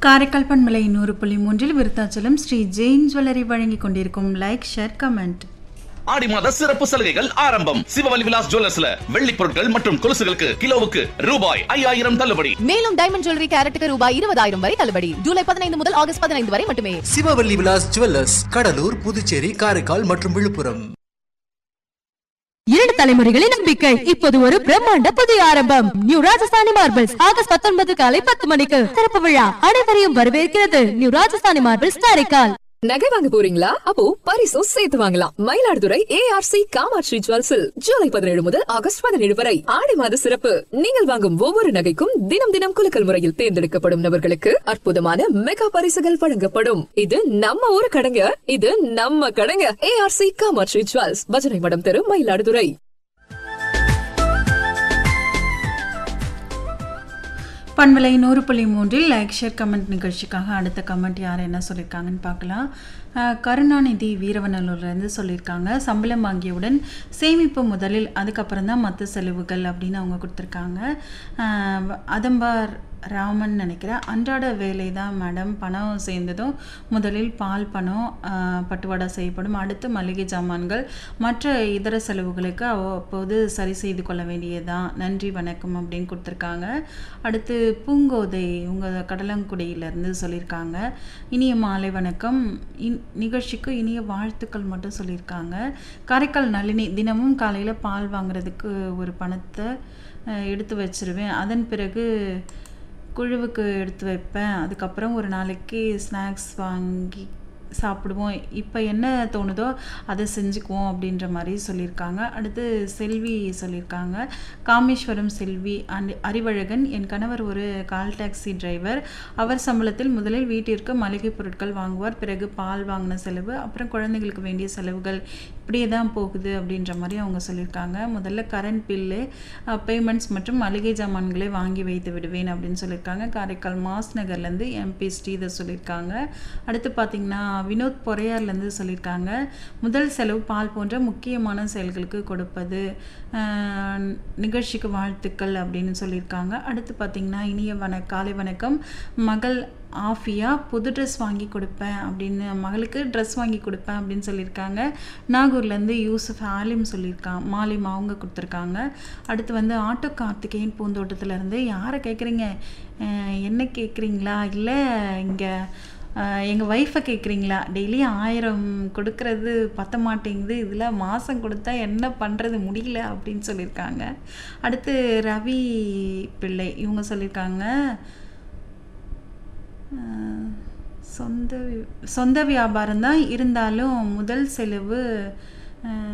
காரைக்கால் பண்பலை நூறு புள்ளி மூன்றில் விருத்தாச்சலம் ஸ்ரீ ஜெயின் ஜுவல்லரி வழங்கிக் கொண்டிருக்கும் லைக் ஷேர் கமெண்ட் ஆடி மாத சிறப்பு சலுகைகள் ஆரம்பம் சிவவலி விலாஸ் ஜுவல்லர்ஸ்ல வெள்ளி பொருட்கள் மற்றும் கொலுசுகளுக்கு கிலோவுக்கு ரூபாய் ஐயாயிரம் தள்ளுபடி மேலும் டைமண்ட் ஜுவல்லரி கேரட்டுக்கு ரூபாய் இருபதாயிரம் வரை தள்ளுபடி ஜூலை பதினைந்து முதல் ஆகஸ்ட் பதினைந்து வரை மட்டுமே சிவவல்லி விலாஸ் ஜுவல்லர்ஸ் கடலூர் புதுச்சேரி காரைக்கால் மற்றும் விழுப்புரம் இரண்டு தலைமுறைகளின் நம்பிக்கை இப்போது ஒரு பிரம்மாண்ட புதிய ஆரம்பம் நியூ ராஜஸ்தானி மார்பிள்ஸ் ஆகஸ்ட் பத்தொன்பது காலை பத்து மணிக்கு திறப்பு விழா அனைவரையும் வரவேற்கிறது நியூ ராஜஸ்தானி மார்பிள்ஸ் காரைக்கால் நகை வாங்க போறீங்களா அப்போ பரிசும் சேர்த்து வாங்கலாம் மயிலாடுதுறை ஏஆர்சி காமாட்சி ஜுவல்ஸில் ஜூலை பதினேழு முதல் ஆகஸ்ட் பதினேழு வரை ஆடி மாத சிறப்பு நீங்கள் வாங்கும் ஒவ்வொரு நகைக்கும் தினம் தினம் குலுக்கல் முறையில் தேர்ந்தெடுக்கப்படும் நபர்களுக்கு அற்புதமான மெகா பரிசுகள் வழங்கப்படும் இது நம்ம ஊரு கடைங்க இது நம்ம கடைங்க ஏஆர்சி காமாட்சி ஜுவல்ஸ் பஜனை மடம் தெரு மயிலாடுதுறை பண்பலை நூறு புள்ளி மூன்றில் லைக் ஷேர் கமெண்ட் நிகழ்ச்சிக்காக அடுத்த கமெண்ட் யார் என்ன சொல்லியிருக்காங்கன்னு பார்க்கலாம் அஹ், கருணாநிதி வீரவநல்லூர்லேருந்து சொல்லியிருக்காங்க சம்பளம் வாங்கியவுடன் சேமிப்பு முதலில் அதுக்கப்புறம் தான் மற்ற செலவுகள் அப்படின்னு அவங்க கொடுத்துருக்காங்க அஹ், அதம்பார் ராமன் நினைக்கிறேன் அன்றாட வேலை தான் மேடம் பணம் சேர்ந்ததும் முதலில் பால் பணம் அஹ், பட்டுவாடா செய்யப்படும் அடுத்து மளிகை சாமான்கள் மற்ற இதர செலவுகளுக்கு அவ்வப்போது சரி செய்து கொள்ள வேண்டியதுதான் நன்றி வணக்கம் அப்படின்னு கொடுத்துருக்காங்க அடுத்து பூங்கோதை உங்கள் கடலங்குடியிலேருந்து சொல்லியிருக்காங்க இனிய மாலை வணக்கம் இன் நிகழ்ச்சிக்கு இனிய வாழ்த்துக்கள் மட்டும் சொல்லியிருக்காங்க காரைக்கால் நளினி தினமும் காலையில் பால் வாங்குறதுக்கு ஒரு பணத்தை அஹ், எடுத்து வச்சிருவேன் அதன் பிறகு குழுவுக்கு எடுத்து வைப்பேன் அதுக்கப்புறம் ஒரு நாளைக்கு ஸ்நாக்ஸ் வாங்கி சாப்பிடுவோம் இப்போ என்ன தோணுதோ அதை செஞ்சுக்குவோம் அப்படின்ற மாதிரி சொல்லியிருக்காங்க அடுத்து செல்வி சொல்லியிருக்காங்க காமேஸ்வரம் செல்வி அண்ட் அறிவழகன் என் கணவர் ஒரு கால் டாக்ஸி டிரைவர் அவர் சம்பளத்தில் முதலில் வீட்டிற்கு மளிகை பொருட்கள் வாங்குவார் பிறகு பால் வாங்கின செலவு அப்புறம் குழந்தைகளுக்கு வேண்டிய செலவுகள் இப்படியே தான் போகுது அப்படின்ற மாதிரி அவங்க சொல்லியிருக்காங்க முதல்ல கரண்ட் பில்லு பேமெண்ட்ஸ் மற்றும் மளிகை சாமான்களை வாங்கி வைத்து விடுவேன் அப்படின்னு சொல்லியிருக்காங்க காரைக்கால் மாஸ் நகர்லேருந்து எம்பி ஸ்ரீதர் சொல்லியிருக்காங்க அடுத்து பார்த்திங்கன்னா வினோத் பொறையார்லேருந்து சொல்லியிருக்காங்க முதல் செலவு பால் போன்ற முக்கியமான செயல்களுக்கு கொடுப்பது ஆஹ், நிகழ்ச்சிக்கு வாழ்த்துக்கள் அப்படின்னு சொல்லியிருக்காங்க அடுத்து பார்த்திங்கன்னா இனிய வண காலை வணக்கம் மகள் ஆஃபியா புது ட்ரெஸ் வாங்கி கொடுப்பேன் அப்படின்னு மகளுக்கு ட்ரெஸ் வாங்கி கொடுப்பேன் அப்படின்னு சொல்லியிருக்காங்க நாகூர்லேருந்து யூசுஃப் ஆலிம் சொல்லியிருக்காங்க மாலிம் அவங்க கொடுத்துருக்காங்க அடுத்து வந்து ஆட்டோ கார்த்திகேயன் பூந்தோட்டத்துலேருந்து யாரை கேட்குறீங்க என்ன கேட்குறீங்களா இல்லை இங்கே எங்கள் ஒய்ஃபை கேட்குறீங்களா டெய்லி ஆயிரம் கொடுக்கறது பத்த மாட்டேங்குது இதில் மாதம் கொடுத்தா என்ன பண்ணுறது முடியல அப்படின்னு சொல்லியிருக்காங்க அடுத்து ரவி பிள்ளை இவங்க சொல்லியிருக்காங்க அஹ், சொந்த வி- சொந்த வியாபாரம் தான் இருந்தாலும் முதல் செலவு அஹ்,